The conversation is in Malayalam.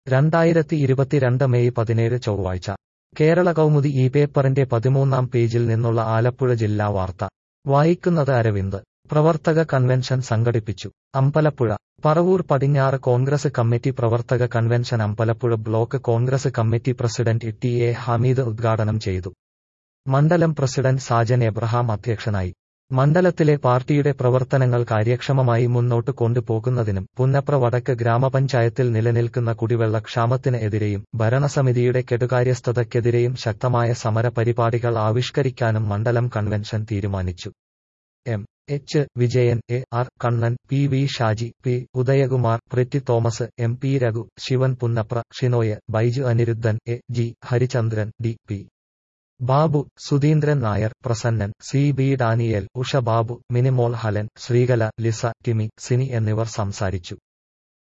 രണ്ടായിരത്തി ഇരുപത്തിരണ്ട് മെയ് പതിനേഴ് ചൊവ്വാഴ്ച കേരള കൗമുദി ഈ പേപ്പറിന്റെ പതിമൂന്നാം പേജിൽ നിന്നുള്ള ആലപ്പുഴ ജില്ലാ വാർത്ത വായിക്കുന്നത് അരവിന്ദ് പ്രവർത്തക കൺവെൻഷൻ സംഘടിപ്പിച്ചു അമ്പലപ്പുഴ പറവൂർ പടിഞ്ഞാറ് കോൺഗ്രസ് കമ്മിറ്റി പ്രവർത്തക convention Ambalappuzha block Congress committee president T A Hameed ഉദ്ഘാടനം ചെയ്തു മണ്ഡലം പ്രസിഡന്റ് സാജൻ എബ്രഹാം അധ്യക്ഷനായി മണ്ഡലത്തിലെ പാർട്ടിയുടെ പ്രവർത്തനങ്ങൾ കാര്യക്ഷമമായി മുന്നോട്ട് കൊണ്ടുപോകുന്നതിനും പുന്നപ്ര വടക്ക് ഗ്രാമപഞ്ചായത്തിൽ നിലനിൽക്കുന്ന കുടിവെള്ളക്ഷാമത്തിന് എതിരെയും ഭരണസമിതിയുടെ കെടുകാര്യസ്ഥതയ്ക്കെതിരെയും ശക്തമായ സമര പരിപാടികൾ ആവിഷ്കരിക്കാനും മണ്ഡലം കൺവെൻഷൻ തീരുമാനിച്ചു M H Vijayan A R Kannan P V Shaji P Udayakumar Pritty Thomas M P Raghu Sivan Punnapra Shinoy Baiju Anirudhan A G Harichandran D P Babu Sudheendran Nair Prasannan C B Daniel Usha Babu Minimol Halan Sreekala Liza Timi Cini എന്നിവർ സംസാരിച്ചു